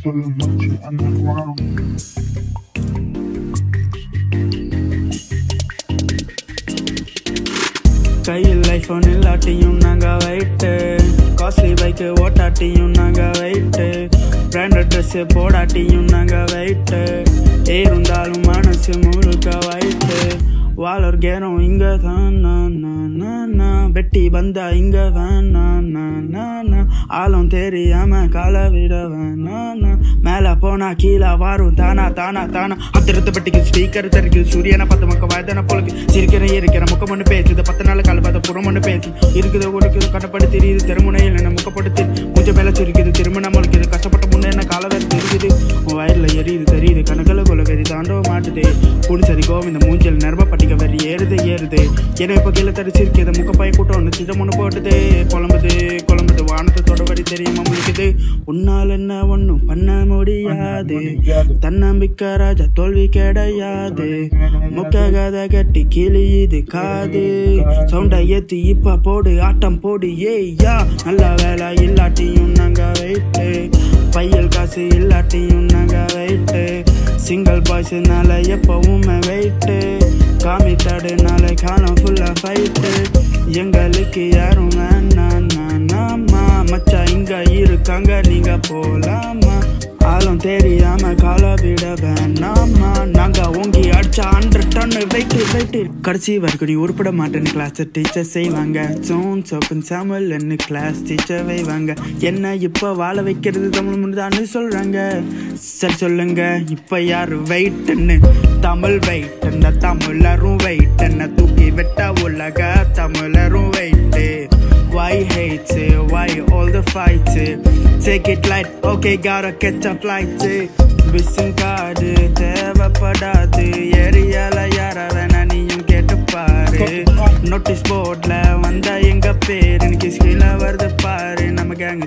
சொல்லுச்சு அந்த வரும் கையில் ஐஃபோன் இல்லாட்டியும் நாங்க வெயிட்டு காஸ்ட்லி பைக்கு ஓட்டாட்டியும் நாங்க வெயிட்டு பிராண்டட் ட்ரெஸ் போடாட்டியும் நாங்க வெயிட்டு இருந்தாலும் மனசு முழுக்க வைட்டு வாழர் கேரம் இங்க தான் நான் நான் நான் நான் வெட்டி வந்தா இங்க வேணாம் நான் நான் நான் ஆளும் தெரியாம கால விட வேணாம் நான் மேல போனா கீழே வரும் தானா தானா தானா அத்திரத்து பட்டிக்கு ஸ்பீக்கர் தெரிக்கு சூரியனை பத்து மக்க வயதான பொழுது சிரிக்கிற இருக்கிற முக்கம் ஒன்று பேசுது பத்து நாள் கால பார்த்த புறம் ஒன்று பேசு இருக்குது கொடுக்குது கட்டப்பட்டு தெரியுது திருமுனையில் என்ன முக்கப்படுத்து மூஞ்ச மேல சிரிக்குது திருமணம் முளைக்குது கஷ்டப்பட்ட முன்னே என்ன கால வேறு தெரியுது உன் வயலில் எரியுது தெரியுது கணக்கில் கொள்ள வெறி தாண்டவ மாட்டுது புடிச்சரி கோவிந்த மூஞ்சல் நரம்ப பட்டிக்க வெறி ஏறுது ஏறுது ஏன்னா இப்போ கீழே தரிச்சிருக்குது முக்கப்பைய கூட்டம் ஒன்று சிதம் ஒன்று போட்டுது குழம்புது குழம்புது வானத்தை தொட வரி தெரியுமா முழிக்குது உன்னால் என்ன ஒன்றும் பண்ண முடியாது தன்னம்பிக்கை ராஜா தோல்வி கிடையாது முக்க கதை கட்டி கிளியுது காது சவுண்டை ஏத்தி இப்ப போடு ஆட்டம் போடு ஏய்யா நல்ல வேலை இல்லாட்டியும் நாங்க வெயிட்டு பையல் காசு இல்லாட்டியும் நாங்க வெயிட்டு சிங்கிள் பாய்ஸ்னால எப்பவுமே வெயிட்டு காமிட்டாடுனால காலம் ஃபுல்லா ஃபைட்டு எங்களுக்கு யாரும் வேணாம் நானாமா மச்சா இங்க இருக்காங்க நீங்க போலாமா ஆளும் தெரியாம கால விட வேணாமா நாங்க ஓங்கி அடிச்சா ஹண்ட்ரட் டன் வெயிட் வெயிட் கடைசி வரைக்கும் நீ உருப்பட மாட்டேன்னு கிளாஸ் டீச்சர் செய்வாங்க சோன் சோப்பன் சாமல்னு கிளாஸ் டீச்சர் வைவாங்க என்ன இப்ப வாழ வைக்கிறது தமிழ் முன்னுதான்னு சொல்றாங்க சரி சொல்லுங்க இப்ப யாரு வெயிட்னு தமிழ் வெயிட் என்ன தமிழரும் வெயிட் என்ன தூக்கி விட்ட உலக தமிழரும் வெயிட்டு Why hate it? Why all the fights? Take it light, okay, gotta catch a flight. Visiting card தேவைப்படாது ஏரியால யார வேணா நீயும் கேட்டு பாரு நோட்டீஸ் போர்ட்ல வந்தா எங்க பேரு எனக்கு கீழே வருது பாரு நம்ம கேங்க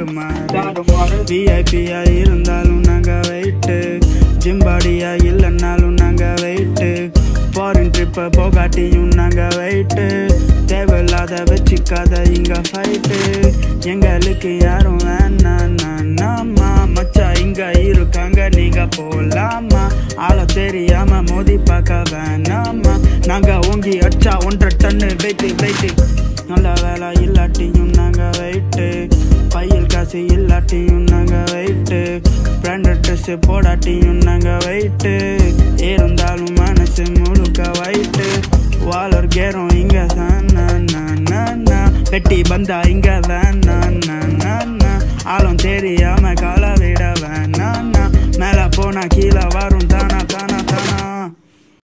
தருமாறு விஐபியா இருந்தாலும் நாங்க வெயிட்டு ஜிம்பாடியா இல்லைன்னாலும் நாங்க வெயிட்டு ஃபாரின் ட்ரிப்பை போகாட்டியும் நாங்க வெயிட்டு தேவையில்லாத வச்சுக்காத இங்க ஃபைட்டு எங்களுக்கு யாரும் வேணாம் நானாமா மச்சா இங்க இருக்காங்க நீங்க போலாமா ஆள தெரியாம மோதி பார்க்க வேணாமா நாங்க ஓங்கி அடிச்சா ஒன்றரை டன்னு வெயிட்டு வெயிட்டு நல்ல வேலை இல்லாட்டியும் நாங்க வெயிட்டு பையல் காசு இல்லாட்டியும் நாங்க வெயிட்டு பிராண்டட் ட்ரெஸ் போடாட்டியும் நாங்க வெயிட்டு இருந்தாலும் மனசு முழுக்க வைட்டு வாழர் கேரம் இங்க தான் நான் நான் நான் நான். வெட்டி பந்தா இங்க வேணாம் நான் நான் நான். ஆளும் தெரியாம கால விட வேணாம் நான். மேல போனா கீழே வரும்